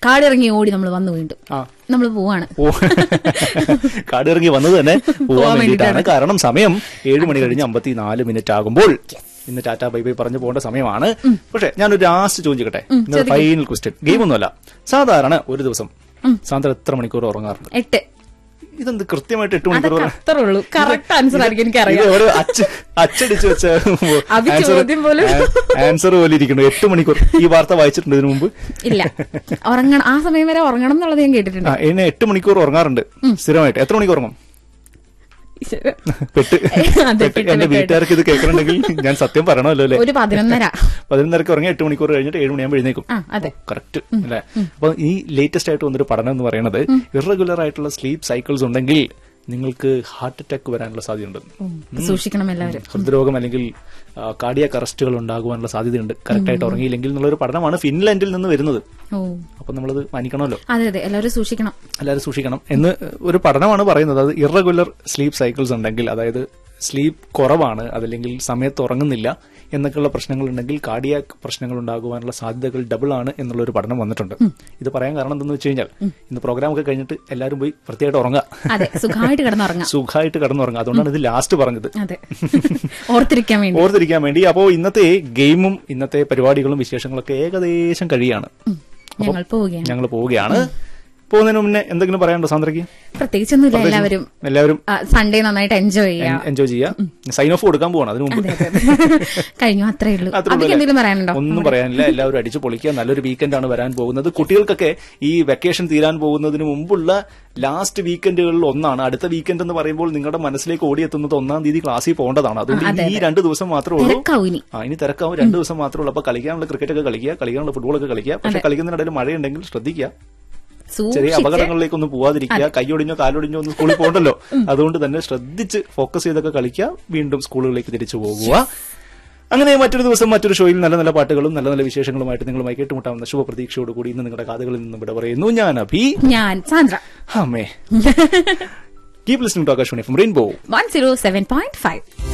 കാടിറങ്ങി ഓടി നമ്മൾ വന്നു വീണ്ടും ആ നമ്മൾ പോവാണ് ഓ കാടിറങ്ങി വന്നത് തന്നെ പോവാൻ വേണ്ടിയിട്ടാണ് കാരണം സമയം ഏഴ് മണി കഴിഞ്ഞ് അമ്പത്തിനാല് മിനിറ്റ് ആകുമ്പോൾ ഇന്ന് ടാറ്റ ബൈ ബൈ പറഞ്ഞു പോകേണ്ട സമയമാണ് പക്ഷെ ഞാനൊരു ലാസ്റ്റ് ചോദിക്കട്ടെ ഇന്നത്തെ ഫൈനൽ ക്വസ്റ്റ്യൻ ഗെയിം ഒന്നുമല്ല സാധാരണ ഒരു ദിവസം സാന്ദ്ര എത്ര മണിക്കൂർ ഉറങ്ങാറുണ്ട് എട്ട് ഇതെന്ത് കൃത്യമായിട്ട് എട്ട് മണിക്കൂർ അതൊക്കെ അത്രേ ഉള്ളൂ കറക്റ്റ് ആൻസർ ആയിരിക്കും എനിക്കറിയാം ഇത് ഒരു അച്ച- അച്ചടിച്ച് വെച്ച അത് ചോദ്യം പോലും- ആൻസർ പോലെ ഇരിക്കുന്നു എട്ട് മണിക്കൂർ ഈ വാർത്ത വായിച്ചിട്ടുണ്ട് ഇതിനു മുമ്പ് ഇല്ല ഉറങ്ങണം ആ സമയം വരെ ഉറങ്ങണം എന്നുള്ളത് ഞാൻ കേട്ടിട്ടുണ്ട് ആ എന്നെ എട്ട് മണിക്കൂർ ഉറങ്ങാറുണ്ട് സ്ഥിരമായിട്ട് എത്ര മണിക്കൂർ ഉറങ്ങും പെട്ട് അതെ, പെട്ട് എന്റെ വീട്ടുകാർക്ക് ഇത് കേൾക്കണമെങ്കിൽ ഞാൻ സത്യം പറയണമല്ലോ അല്ലേ ഒരു പതിനൊന്നര പതിനൊന്നരക്ക് ഉറങ്ങി എട്ട് മണിക്കൂർ കഴിഞ്ഞിട്ട് ഏഴ് മണിയാകുമ്പോൾ എഴുന്നേക്കും ആ അതെ കറക്റ്റ് അല്ലേ അപ്പൊ ഈ ലേറ്റസ്റ്റ് ആയിട്ട് വന്നൊരു പഠനം എന്ന് പറയുന്നത് ഇറഗുലർ ആയിട്ടുള്ള സ്ലീപ്പ് സൈക്കിൾസ് ഉണ്ടെങ്കിൽ നിങ്ങൾക്ക് ഹാർട്ട് അറ്റാക്ക് വരാനുള്ള സാധ്യതയുണ്ട് സൂക്ഷിക്കണം എല്ലാവരും ഹൃദ്രോഗം അല്ലെങ്കിൽ കാർഡിയാക് അറസ്റ്റുകൾ ഉണ്ടാകുവാനുള്ള സാധ്യതയുണ്ട് കറക്റ്റ് ആയിട്ട് ഉറങ്ങിയില്ലെങ്കിൽ എന്നുള്ളൊരു പഠനമാണ് ഫിൻലാൻഡിൽ നിന്ന് വരുന്നത് ഓ അപ്പൊ നമ്മളത് മാനിക്കണമല്ലോ അതെ അതെ എല്ലാവരും സൂക്ഷിക്കണം എല്ലാവരും സൂക്ഷിക്കണം എന്ന് ഒരു പഠനമാണ് പറയുന്നത് അത് ഇറഗുലർ സ്ലീപ്പ് സൈക്കിൾസ് ഉണ്ടെങ്കിൽ അതായത് സ്ലീപ്പ് കുറവാണ് അതല്ലെങ്കിൽ സമയത്ത് ഉറങ്ങുന്നില്ല എന്നൊക്കെയുള്ള പ്രശ്നങ്ങൾ ഉണ്ടെങ്കിൽ കാർഡിയാക് പ്രശ്നങ്ങൾ ഉണ്ടാകുവാനുള്ള സാധ്യതകൾ ഡബിൾ ആണ് എന്നുള്ള ഒരു പഠനം വന്നിട്ടുണ്ട് ഇത് പറയാൻ കാരണം എന്തെന്ന് വെച്ച് കഴിഞ്ഞാൽ ഇന്ന് പ്രോഗ്രാം ഒക്കെ കഴിഞ്ഞിട്ട് എല്ലാവരും പോയി വൃത്തിയായിട്ട് ഉറങ്ങുക അതെ സുഖമായിട്ട് കിടന്നുറങ്ങാം ഇത് കിടന്നുറങ്ങുക അതുകൊണ്ടാണ് ഇത് ലാസ്റ്റ് പറഞ്ഞത് അതെ ഓർത്തിരിക്കാൻ വേണ്ടി ഓർത്തിരിക്കാൻ വേണ്ടി അപ്പോൾ ഇന്നത്തെ ഗെയിമും ഇന്നത്തെ പരിപാടികളും വിശേഷങ്ങളൊക്കെ ഏകദേശം കഴിയാണ് ഞങ്ങൾ പോവുകയാണ് ഞങ്ങൾ പോവുകയാണ് പോകുന്നതിന് മുന്നേ എന്തെങ്കിലും പറയാനുണ്ടോ സാന്ദ്രയ്ക്ക് പ്രത്യേകിച്ചൊന്നുമില്ല എല്ലാവരും എല്ലാവരും ആ, സൺഡേ നന്നായിട്ട് എൻജോയ് ചെയ്യാം എൻജോയ് ചെയ്യുക സൈൻ ഓഫ് കൊടുക്കാൻ പോവാണ് അതിനു മുമ്പ് അതെ അതെ കഴിഞ്ഞു അത്രേ ഉള്ളൂ അത്രേ ഉള്ളൂ അതിക്ക് എന്തെങ്കിലും പറയാനുണ്ടോ ഒന്നും പറയാനില്ല എല്ലാവരും അടിച്ചു പൊളിക്കുക നല്ലൊരു വീക്കെൻഡ് ആണ് വരാൻ പോകുന്നത് കുട്ടികൾക്കൊക്കെ ഈ വെക്കേഷൻ തീരാൻ പോകുന്നതിന് മുമ്പുള്ള ലാസ്റ്റ് വീക്കെൻഡുകളിൽ ഒന്നാണ് അടുത്ത വീക്കെൻഡ് എന്ന് പറയുമ്പോൾ നിങ്ങളുടെ മനസ്സിലേക്ക് ഓടിയെത്തുന്നത് ഒന്നാം തീയതി ക്ലാസ്സിൽ പോകേണ്ടതാണ് അതുകൊണ്ട് ഇനി ഈ രണ്ട് ദിവസം മാത്രമേ ഉള്ളൂ തിരക്കാവും ഇനി ആ ഇനി തിരക്കാവും രണ്ട് ദിവസം മാത്രമേ ഉള്ളൂ അപ്പൊ കളിക്കാനുള്ള ക്രിക്കറ്റ് ഒക്കെ കളിക്കുക കളിക്കാനുള്ള ഫുട്ബോൾ ഒക്കെ കളിക്കുക പക്ഷെ കളിക്കുന്നതിനിടയിൽ മഴയുണ്ടെങ്കിൽ ശ്രദ്ധിക്കുക ചെറിയ സൂക്ഷിച്ച് അപകടങ്ങളിലേക്കൊന്നും പോവാതിരിക്കുക കൈയൊടിഞ്ഞോ കാലൊടിഞ്ഞോ ഒന്നും സ്കൂളിൽ പോകണ്ടല്ലോ അതുകൊണ്ട് തന്നെ ശ്രദ്ധിച്ച് ഫോക്കസ് ചെയ്തൊക്കെ കളിക്കുക വീണ്ടും സ്കൂളുകളിലേക്ക് തിരിച്ചു പോകുക അങ്ങനെ മറ്റൊരു ദിവസം മറ്റൊരു ഷോയിൽ നല്ല നല്ല പാട്ടുകളും നല്ല നല്ല വിശേഷങ്ങളുമായിട്ട് നിങ്ങളുമായി കേട്ടുമുട്ടാവുന്ന ശുഭപ്രതീക്ഷയോടുകൂടി ഇന്ന് നിങ്ങളുടെ കാതുകളിൽ നിന്നും ഇവിടെ പറയുന്നു ഞാൻ അഭി ഞാൻ സാന്ദ്ര അമ്മേ keep listening to Akashvani from rainbow one zero seven point five